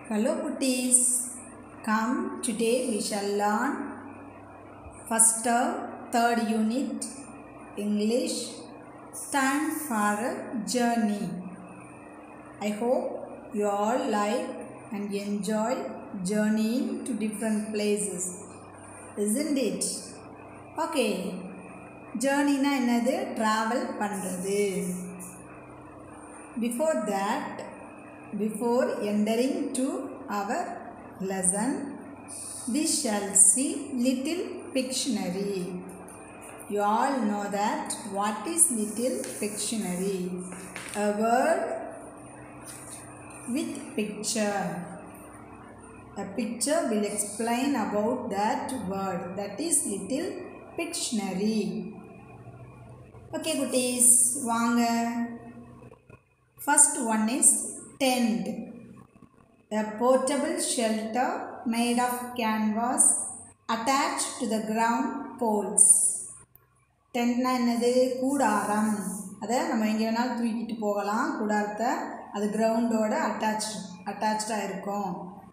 Hello Putties. Come today we shall learn first term third unit English stand for a journey. I hope you all like and enjoy journeying to different places. Isn't it? Okay. ஜேர்னினா என்னது travel பண்ணுறது before that before entering to our lesson we shall see little pictionary you all know that what is little pictionary a word with picture a picture will explain about that word that is little pictionary okay குட்டீஸ் வாங்க First one is tent. A portable shelter made of canvas attached to the ground poles. டென்ட்னா என்னது கூடாரம் அதை நம்ம எங்கே வேணாலும் தூக்கிட்டு போகலாம் கூடாரத்தை அது கிரவுண்டோட அட்டாச் அட்டாச்சாக இருக்கும்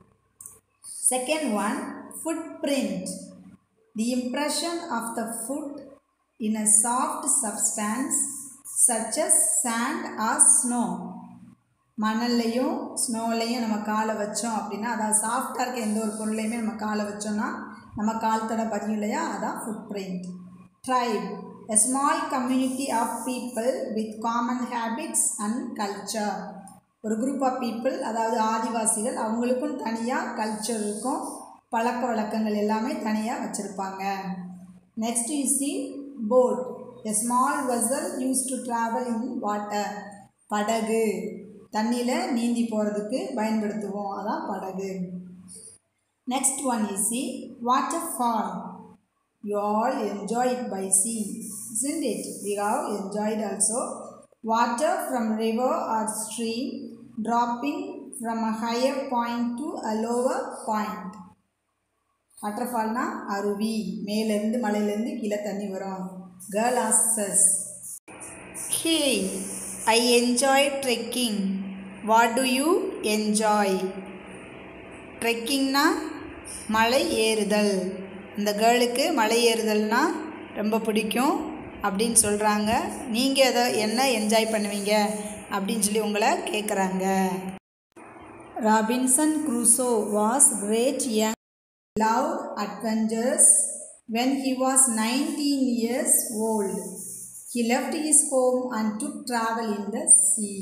second one footprint the impression of the foot in a soft substance such as sand or snow மணல்லையும் ஸ்னோலையும் நம்ம காலை வச்சோம் அப்படின்னா அதாவது சாஃப்டாக இருக்க எந்த ஒரு பொருளையுமே நம்ம காலை வச்சோம்னா நம்ம கால் தடை பதியும் இல்லையா அதான் footprint tribe a small community of people with common habits and culture ஒரு குரூப் ஆஃப் பீப்புள் அதாவது ஆதிவாசிகள் அவங்களுக்கும் தனியாக கல்ச்சர் இருக்கும் பழக்க வழக்கங்கள் எல்லாமே தனியாக வச்சுருப்பாங்க next you see boat a small vessel use to travel in water படகு தண்ணியில் நீந்தி போகிறதுக்கு பயன்படுத்துவோம் அதான் படகு next one is see waterfall you all enjoy it by seeing isn't it we have enjoyed also water from river or stream dropping from a higher point to a lower point வாட்டர்ஃபால்னா அருவி மேலேருந்து மலையிலேருந்து கீழே தண்ணி வரும் girl asked us hey I enjoy trekking what do you enjoy ட்ரெக்கிங்னா மலை ஏறுதல் இந்த கேர்ளுக்கு மலை ஏறுதல்னா ரொம்ப பிடிக்கும் அப்படின்னு சொல்கிறாங்க நீங்கள் அதை என்ன என்ஜாய் பண்ணுவீங்க அப்படின்னு சொல்லி உங்களை கேட்குறாங்க Robinson Crusoe was great young loved adventures when he was 19 years old. He left his home and took travel in the sea.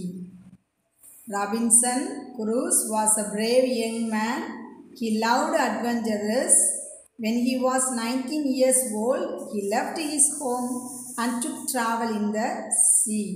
Robinson Crusoe was a brave young man. He loved adventures. When he was 19 years old, he left his home and took travel in the sea.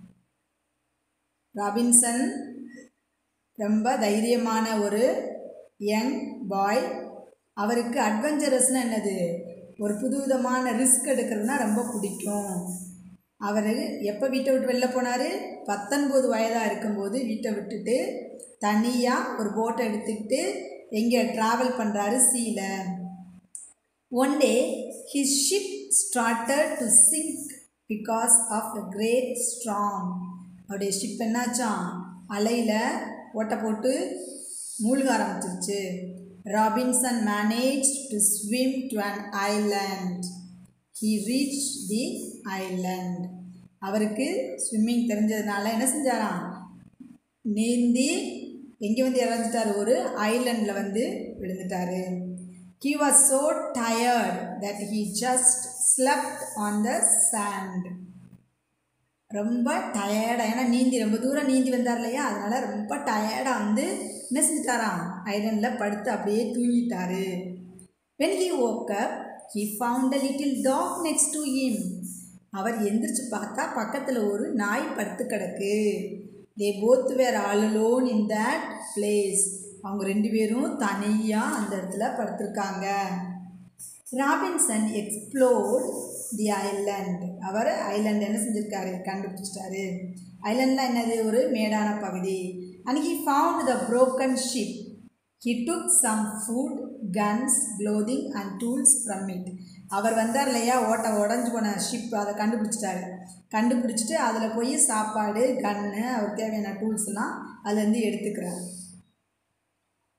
Robinson ரொம்ப தைரியமான ஒரு young boy அவருக்கு அட்வென்ச்சரஸ்னால் என்னது ஒரு புதுவிதமான risk எடுக்கிறதுனா ரொம்ப பிடிக்கும் அவர் எப்போ வீட்டை விட்டு வெளில போனார் பத்தொன்பது வயதாக இருக்கும்போது வீட்டை விட்டுட்டு தனியாக ஒரு போட்டை எடுத்துக்கிட்டு எங்கே ட்ராவல் பண்ணுறாரு சீல one day his ship started to sink because of a great strong அவருடைய ஷிப் என்னாச்சான் அலையில் ஓட்டை போட்டு மூழ்க ஆரம்பிச்சிருச்சு Robinson managed to swim to an island. He reached the island. அவருக்கு ஸ்விம்மிங் தெரிஞ்சதுனால என்ன செஞ்சாராம் நீந்தி எங்கே வந்து இறந்துட்டார் ஒரு ஐலண்டில் வந்து விழுந்துட்டார் he was so tired that he just slept on the sand ரொம்ப டயர்டாக ஏன்னா நீந்தி ரொம்ப தூரம் நீந்தி வந்தார் இல்லையா அதனால் ரொம்ப டயர்டாக வந்து என்ன செஞ்சிட்டாராம் ஐலண்டில் படுத்து அப்படியே தூங்கிட்டாரு when he woke up he found a little dog next to him அவர் எந்திரிச்சு பார்த்தா பக்கத்தில் ஒரு நாய் படுத்து கிடக்கு they both were all alone in that place அவங்க ரெண்டு பேரும் தனியாக அந்த இடத்துல படுத்திருக்காங்க ராபின்சன் எக்ஸ்ப்ளோர்ட் தி ஐலண்ட் அவர் ஐலண்ட் என்ன செஞ்சுருக்காரு கண்டுபிடிச்சிட்டாரு ஐலண்ட்லாம் என்னது ஒரு மேடான பகுதி and he found the broken ship he took some food guns clothing and tools from it அவர் வந்தார் இல்லையா ஓட்ட உடஞ்சி போன ஷிப் அதை கண்டுபிடிச்சிட்டாரு கண்டுபிடிச்சிட்டு அதில் போய் சாப்பாடு கன்னு அவருக்கு தேவையான டூல்ஸ்லாம் அதுலேருந்து எடுத்துக்கிறார்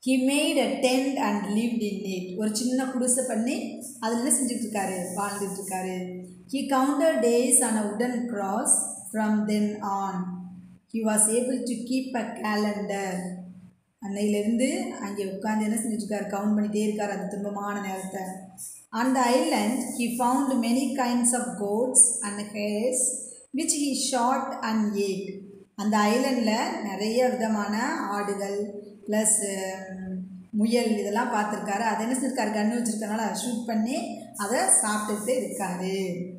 he made a tent and lived in it ஒரு சின்ன குடிசை பண்ணி அதில் என்ன செஞ்சுட்டு இருக்காரு வாழ்ந்துட்டு இருக்காரு he counted days on a wooden cross from then on he was able to keep a calendar அன்னையிலேருந்து அங்கே உட்காந்து என்ன செஞ்சுட்ருக்காரு கவுண்ட் பண்ணிகிட்டே இருக்கார் அந்த துன்பமான நேரத்தை அந்த island he found many kinds of goats and hares which he shot and ate அந்த ஐலண்டில் நிறைய விதமான ஆடுகள் ப்ளஸ் முயல் இதெல்லாம் பார்த்துருக்காரு அதை என்ன செஞ்சிருக்காரு கன்று வச்சுருக்கனால அதை ஷூட் பண்ணி அதை சாப்பிட்டுட்டு இருக்காரு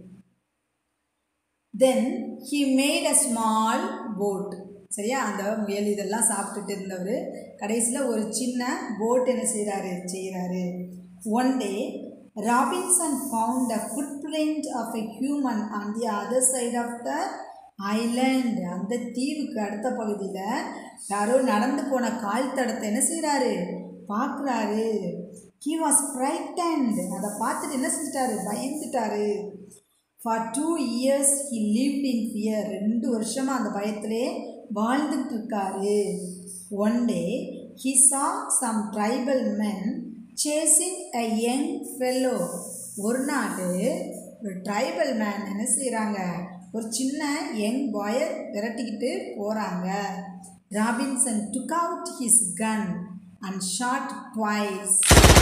then he made a small boat சரியா அந்த முயல் இதெல்லாம் சாப்பிட்டுட்டு இருந்தவர் கடைசியில் ஒரு சின்ன போட் என்ன செய்கிறாரு செய்கிறாரு one day Robinson found a footprint of a human on the other side of the island அந்த தீவுக்கு அடுத்த பகுதியில் யாரோ நடந்து போன கால் தடத்தை என்ன செய்கிறாரு பார்க்குறாரு ஹி வாஸ் ஃப்ரைட்டன்ட் அதை பார்த்துட்டு என்ன செஞ்சிட்டாரு பயந்துட்டாரு for two years he lived in fear ரெண்டு வருஷமாக அந்த பயத்திலே வாழ்ந்துட்டு இருக்காரு one day he saw some tribal men chasing a young fellow ஒரு நாள் ஒரு ட்ரைபல் மேன் என்ன செய்கிறாங்க ஒரு சின்ன யங் பாயை விரட்டிக்கிட்டு போகிறாங்க Robinson took out his gun and shot twice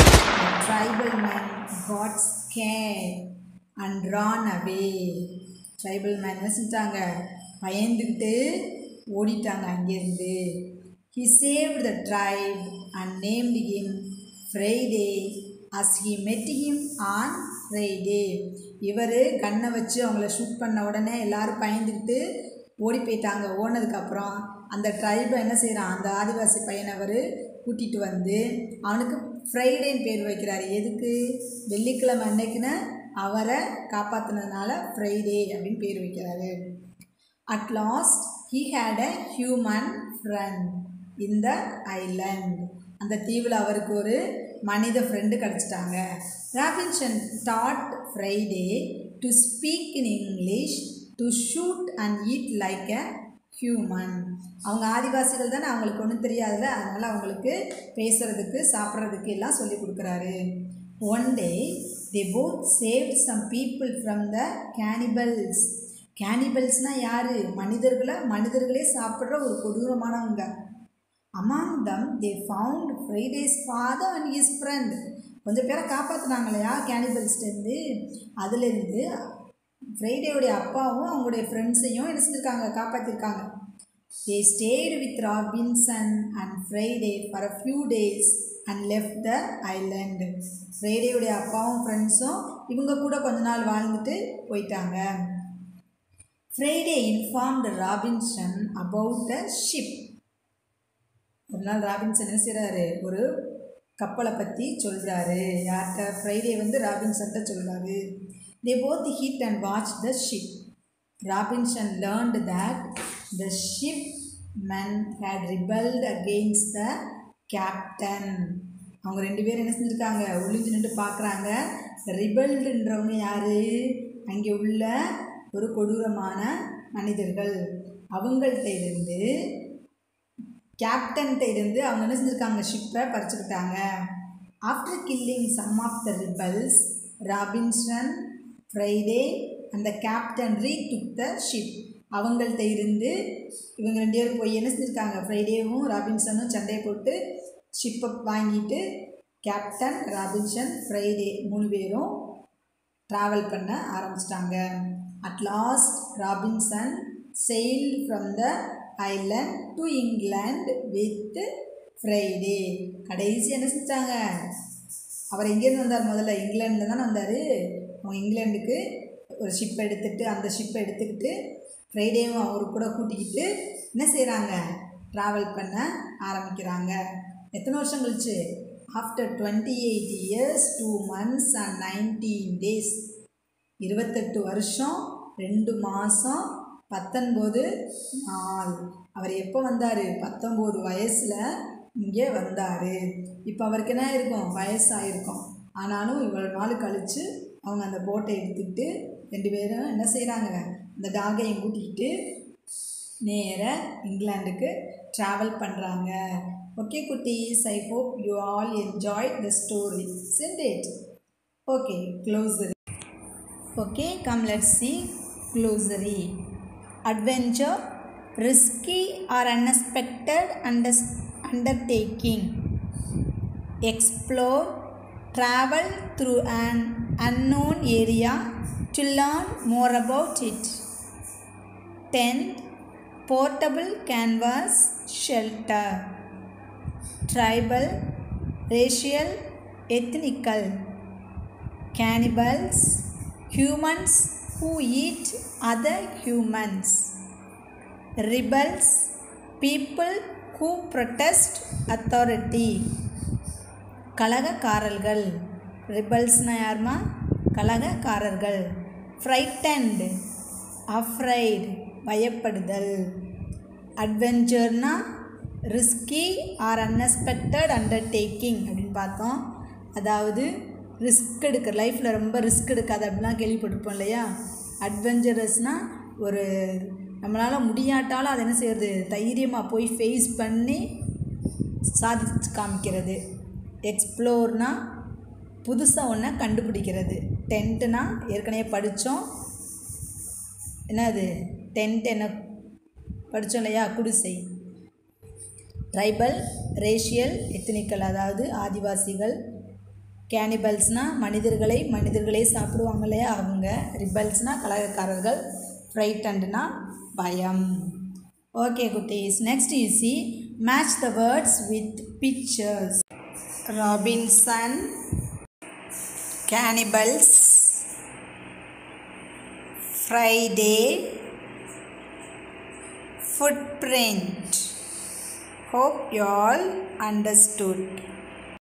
tribal man got scare and ran away tribal man என்ன செஞ்சிட்டாங்க பயந்துக்கிட்டு ஓடிட்டாங்க அங்கேருந்து he save the tribe and named him Friday as he met him on Friday இவர் கண்ணை வச்சு அவங்கள shoot பண்ண உடனே எல்லாரும் பயந்துக்கிட்டு ஓடி போயிட்டாங்க ஓடினதுக்கப்புறம் அந்த ட்ரைபை என்ன செய்கிறான் அந்த ஆதிவாசி பையனை அவர் கூட்டிகிட்டு வந்து அவனுக்கு ஃப்ரைடேன்னு பேர் வைக்கிறாரு எதுக்கு வெள்ளிக்கிழமை அன்னைக்குன்னு அவரை காப்பாற்றினதுனால ஃப்ரைடே அப்படின்னு பேர் வைக்கிறாரு at last he had a human friend இந்த ஐலண்ட் அந்த தீவில் அவருக்கு ஒரு மனித ஃப்ரெண்டு கிடச்சிட்டாங்க Robinson taught Friday to speak in English to shoot and eat like a human அவங்க ஆதிவாசிகள் தானே அவங்களுக்கு ஒன்றும் தெரியாதுல்ல அதனால் அவங்களுக்கு பேசுகிறதுக்கு சாப்பிட்றதுக்கு எல்லாம் சொல்லி கொடுக்குறாரு one day they both saved some people from the cannibals கேனிபல்ஸ்னால் யார் மனிதர்களை மனிதர்களே சாப்பிட்ற ஒரு கொடூரமானவங்க among them they found Friday's father and his friend கொஞ்சம் பேரை காப்பாற்றினாங்க இல்லையா கேனிபல்ஸ்லேருந்து அதுலேருந்து ஃப்ரைடேவுடைய அப்பாவும் அவங்களுடைய ஃப்ரெண்ட்ஸையும் என்ன செஞ்சுருக்காங்க காப்பாற்றிருக்காங்க they stayed with Robinson and Friday for a few days and left the island ஃப்ரைடேவுடைய அப்பாவும் ஃப்ரெண்ட்ஸும் இவங்க கூட கொஞ்ச நாள் வாழ்ந்துட்டு போயிட்டாங்க Friday informed Robinson about the ship ஒரு நாள் ராபின்சன் என்ன செய்கிறாரு ஒரு கப்பலை பற்றி சொல்கிறாரு யார்கிட்ட ஃப்ரைடே வந்து ராபின்சன்ட்ட சொல்கிறாரு they both hid and watch the ship Robinson learned that the ship men had rebelled against the captain அவங்க ரெண்டு பேரும் என்ன செஞ்சுருக்காங்க ஒளிஞ்சு நின்று பார்க்குறாங்க ரிபல்டுன்றவங்க யார் அங்கே உள்ள ஒரு கொடூரமான மனிதர்கள் அவங்கள்ட்ட இருந்து கேப்டன்கிட்ட இருந்து அவங்க என்ன செஞ்சுருக்காங்க ஷிப்பை பறிச்சுக்கிட்டாங்க after killing some of the rebels Robinson Friday அந்த captain retook the ship அவங்கள்ட்ட இருந்து இவங்க ரெண்டு பேரும் போய் என்ன செஞ்சுருக்காங்க ஃப்ரைடேவும் ராபின்சனும் சண்டை போட்டு ஷிப்பை வாங்கிட்டு கேப்டன் ராபின்சன் ஃப்ரைடே மூணு பேரும் ட்ராவல் பண்ண ஆரம்பிச்சிட்டாங்க at last Robinson sailed from the island to England with Friday கடைசி என்ன செஞ்சாங்க அவர் எங்கேருந்து வந்தார் முதல்ல இங்கிலாண்டில் தானே வந்தார் அவங்க இங்கிலாண்டுக்கு ஒரு ஷிப் எடுத்துகிட்டு அந்த ஷிப்பை எடுத்துக்கிட்டு ஃப்ரைடேவும் அவர் கூட கூட்டிக்கிட்டு என்ன செய்கிறாங்க ட்ராவல் பண்ண ஆரம்பிக்கிறாங்க எத்தனை வருஷம் கழிச்சு after twenty eight years two months and nineteen days இருபத்தெட்டு வருஷம் ரெண்டு மாதம் பத்தொன்பது நாள் அவர் எப்போ வந்தார் பத்தொம்போது வயசில் இங்கே வந்தார் இப்போ அவருக்கு என்ன இருக்கும் வயசாயிருக்கும் ஆனாலும் இவ்வளோ நாள் கழித்து அவங்க அந்த போட்டை எடுத்துக்கிட்டு ரெண்டு பேரும் என்ன செய்கிறாங்க அந்த டாகையும் கூட்டிக்கிட்டு நேராக இங்கிலாந்துக்கு ட்ராவல் பண்ணுறாங்க Okay, Kutis, I hope you all enjoyed the story, isn't it? Okay, glossary. Okay, come let's see glossary. Adventure, risky or unexpected under- undertaking. Explore, travel through an unknown area to learn more about it. Tent, portable canvas shelter. Tribal, racial, ethnical. Cannibals, humans who eat other humans. Rebels, people who protest authority. கலகக்காரர்கள் ரிபல்ஸ்னால் யாருமா கலகக்காரர்கள் frightened afraid பயப்படுதல் அட்வென்ச்சர்னா risky or unexpected undertaking அப்படின்னு பார்த்தோம் அதாவது risk எடுக்க லைஃப்பில் ரொம்ப ரிஸ்க் எடுக்காது அப்படிலாம் கேள்விப்பட்டிருப்போம் இல்லையா அட்வென்ச்சரஸ்னால் ஒரு நம்மளால் முடியாட்டாலும் அதை என்ன செய்கிறது தைரியமாக போய் ஃபேஸ் பண்ணி சாதிச்சு காமிக்கிறது எக்ஸ்ப்ளோர்னா புதுசாக ஒன்றை கண்டுபிடிக்கிறது டென்ட்டுனா ஏற்கனவே படித்தோம் என்னது டென்ட் என்ன படித்தோம் இல்லையா குடிசை ட்ரைபல் ரேஷியல் எத்தனிக்கல் அதாவது ஆதிவாசிகள் கேனிபல்ஸ்னால் மனிதர்களை மனிதர்களே சாப்பிடுவாங்க இல்லையா அவங்க ரிபல்ஸ்னால் கலகக்காரர்கள் ஃப்ரைட்டண்ட்னா பயம் ஓகே குட்டீஸ் next you see match the words with pictures Robinson cannibals Friday footprint hope you all understood